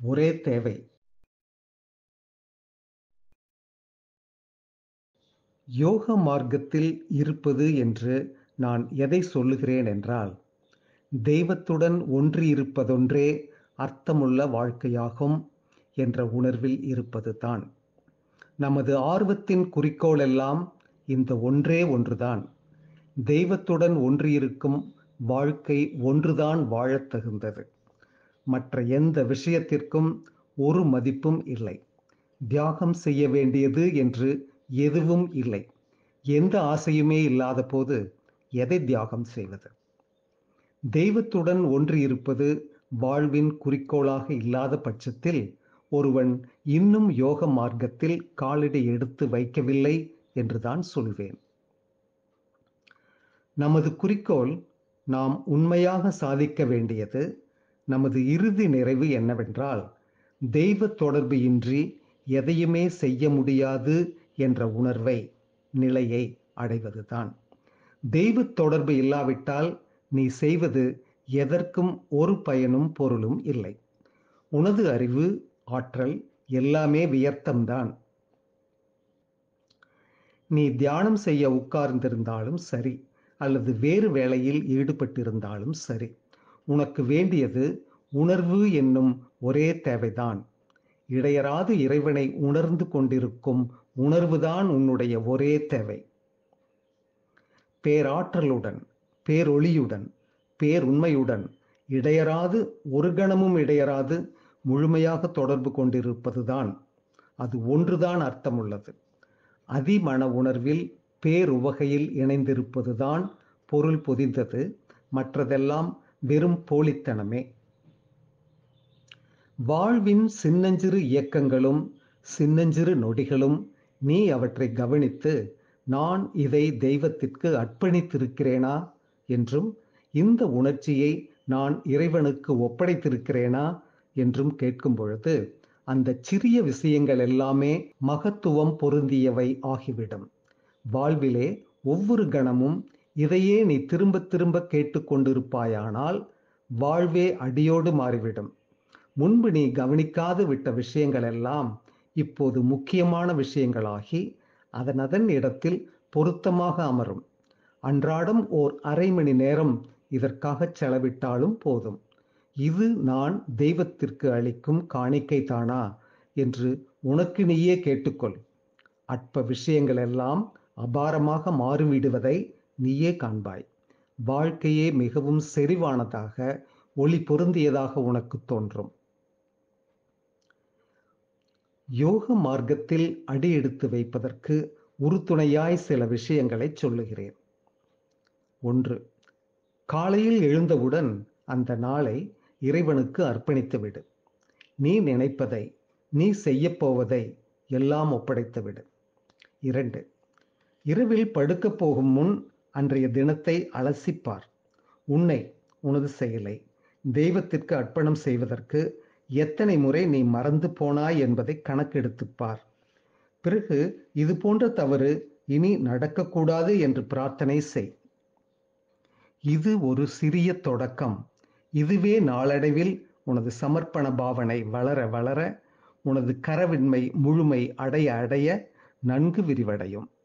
ஒரே தேவை யோக மார்க்கத்தில் இருப்பது என்று நான் எதை சொல்லுகிறேன் என்றால் தெய்வத்துடன் ஒன்றியிருப்பதொன்றே அர்த்தமுள்ள வாழ்க்கையாகும் என்ற உணர்வில் இருப்பது தான் நமது ஆர்வத்தின் குறிக்கோள் எல்லாம் இந்த ஒன்றே ஒன்றுதான் தெய்வத்துடன் ஒன்றியிருக்கும் வாழ்க்கை ஒன்றுதான் வாழத் தகுந்தது மற்ற எந்த விஷயத்திற்கும் ஒரு மதிப்பும் இல்லை தியாகம் செய்ய வேண்டியது என்று எதுவும் இல்லை எந்த ஆசையுமே இல்லாத போது எதை தியாகம் செய்வது தெய்வத்துடன் ஒன்றியிருப்பது வாழ்வின் குறிக்கோளாக இல்லாத பட்சத்தில் ஒருவன் இன்னும் யோக மார்க்கத்தில் காலடி எடுத்து வைக்கவில்லை என்றுதான் சொல்வேன் நமது குறிக்கோள் நாம் உண்மையாக சாதிக்க வேண்டியது நமது இறுதி நிறைவு என்னவென்றால் தெய்வ தொடர்பு இன்றி எதையுமே செய்ய முடியாது என்ற உணர்வை நிலையை அடைவதுதான் தெய்வ தொடர்பு இல்லாவிட்டால் நீ செய்வது எதற்கும் ஒரு பயனும் பொருளும் இல்லை உனது அறிவு ஆற்றல் எல்லாமே வியர்த்தம்தான் நீ தியானம் செய்ய உட்கார்ந்திருந்தாலும் சரி அல்லது வேறு வேளையில் ஈடுபட்டிருந்தாலும் சரி உனக்கு வேண்டியது உணர்வு என்னும் ஒரே தேவைதான் இடையராது இறைவனை உணர்ந்து கொண்டிருக்கும் உணர்வுதான் உன்னுடைய ஒரே தேவை பேராற்றலுடன் பேரொளியுடன் பேருண்மையுடன் இடையராது ஒரு கணமும் இடையராது முழுமையாக தொடர்பு கொண்டிருப்பதுதான் அது ஒன்றுதான் அர்த்தமுள்ளது அதிமன உணர்வில் பேருவகையில் இணைந்திருப்பதுதான் பொருள் பொதிந்தது மற்றதெல்லாம் வெறும் போலித்தனமே வாழ்வின் சின்னஞ்சிறு இயக்கங்களும் சின்னஞ்சிறு நொடிகளும் நீ அவற்றை கவனித்து நான் இதை தெய்வத்திற்கு அர்ப்பணித்திருக்கிறேனா என்றும் இந்த உணர்ச்சியை நான் இறைவனுக்கு ஒப்படைத்திருக்கிறேனா என்றும் கேட்கும் பொழுது அந்த சிறிய விஷயங்கள் எல்லாமே மகத்துவம் பொருந்தியவை ஆகிவிடும் வாழ்விலே ஒவ்வொரு கணமும் இதையே நீ திரும்ப திரும்ப கேட்டுக்கொண்டிருப்பாயானால் வாழ்வே அடியோடு மாறிவிடும் முன்பு நீ கவனிக்காது விட்ட விஷயங்கள் எல்லாம் இப்போது முக்கியமான விஷயங்களாகி அதன் அதன் இடத்தில் பொருத்தமாக அமரும் அன்றாடம் ஓர் அரை மணி நேரம் இதற்காக செலவிட்டாலும் போதும் இது நான் தெய்வத்திற்கு அளிக்கும் காணிக்கை தானா என்று உனக்கு நீயே கேட்டுக்கொள் அற்ப விஷயங்கள் எல்லாம் அபாரமாக மாறிவிடுவதை நீயே காண்பாய் வாழ்க்கையே மிகவும் செறிவானதாக ஒளி பொருந்தியதாக உனக்கு தோன்றும் யோக மார்க்கத்தில் அடி எடுத்து வைப்பதற்கு உறுதுணையாய் சில விஷயங்களை சொல்லுகிறேன் ஒன்று காலையில் எழுந்தவுடன் அந்த நாளை இறைவனுக்கு அர்ப்பணித்து விடு நீ நினைப்பதை நீ செய்யப்போவதை எல்லாம் ஒப்படைத்து விடு இரண்டு இரவில் படுக்கப் போகும் முன் அன்றைய தினத்தை அலசிப்பார் உன்னை உனது செயலை தெய்வத்திற்கு அர்ப்பணம் செய்வதற்கு எத்தனை முறை நீ மறந்து போனாய் என்பதை கணக்கெடுத்துப்பார் பிறகு இது போன்ற தவறு இனி நடக்கக்கூடாது என்று பிரார்த்தனை செய் இது ஒரு சிறிய தொடக்கம் இதுவே நாளடைவில் உனது சமர்ப்பண பாவனை வளர வளர உனது கரவின்மை முழுமை அடைய அடைய நன்கு விரிவடையும்